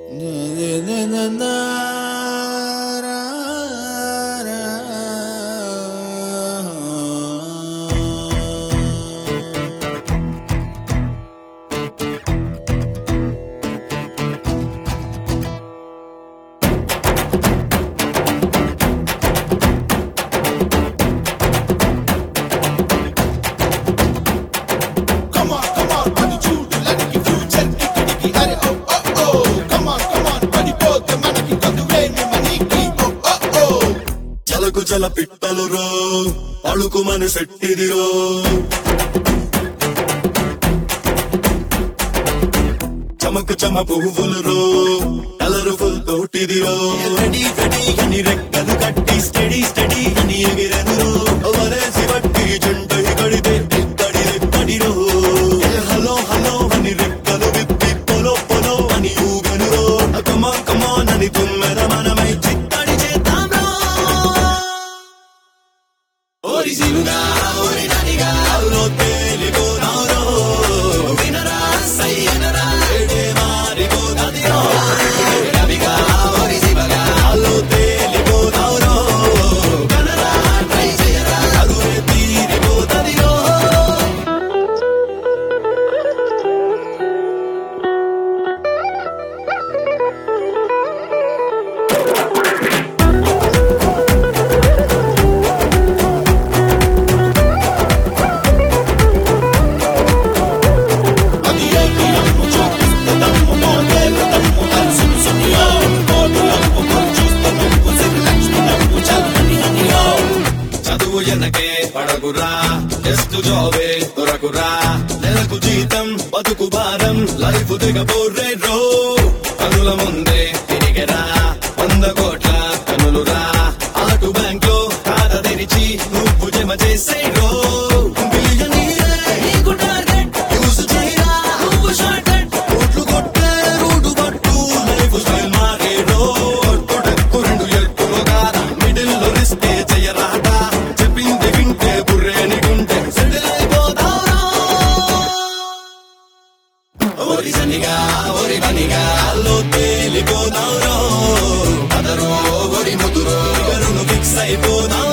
Come on, come on, పని చూడు లనికి future ఇక్కడికి అరే ఓ ఓ ఓ Come on, come on, పడిపోతే మనకి కదువేని మనీకి ఓ ఓ ఓ చలకు చల పిట్టలు రో అಳುకు మన సెట్టిదిరో చమకు చమ పువ్వులు రో కలర్ఫుల్ తోటిదిరో రెడీ రెడీ అని రెక్కలు కట్టి స్టడీ స్టడీ అని ఎగిరెదురో వలేసి బట్టి జంటై కడితే ఎక్కడి ఎక్కడిరో హలో హలో అని రెక్కలు విప్పి పొలో పొలో అని ఊగనురో కమా కమా అని తుమ్మెద మనమై చిత్తడి చేద్దాం రో ఓరిజినుగా ఓరిననిగా అవులో తేలిపోనారో వినరా సయ్యనరా ఏడే మారిపోతాదిరో రవిగా ఓరిజివగా అవులో తేలిపోనారో కనరా ట్రై చేయరా అదువే తీరిపోతాదిరో అది ఏంటి అమ్ము చూపిస్తే దమ్ము మోడేల దమ్ము కలిసి సునియో కోటులంపు చూస్తే నువ్వు శ్రీలక్ష్మి నవ్వు చల్లని అనియో చదువు ఎనకే పడకురా టెస్ట్ జాబే దొరకురా నెలకు జీతం బతుకు భారం లైఫ్ దిగబోర్రే రో కనుల ముందే తిరిగరా వంద కోట్ల కనులురా ఆటు బ్యాంక్ లో ఖాతా తెరిచి నువ్వు జమ చేసే రో బిలియనీరే నీకు టార్గెట్ యూస్ చేయరా నువ్వు షార్ట్ కట్ కోట్లు కొట్టే రూటు పట్టు లైఫ్ స్టైల్ మారే రో కొట్టకు రెండు ఎత్తులు కాదా మిడిల్ లో రిస్కే చేయరాదా చెప్పింది వింటే బుర్రేని గుంటే సెటిల్ అయిపోతావురా ఓరి సనిగా ఓరి బనిగా అల్లో తేలిపోతావురో అదరో ఓరి ముదురో ఇగరును ఫిక్స్ అయిపోతావు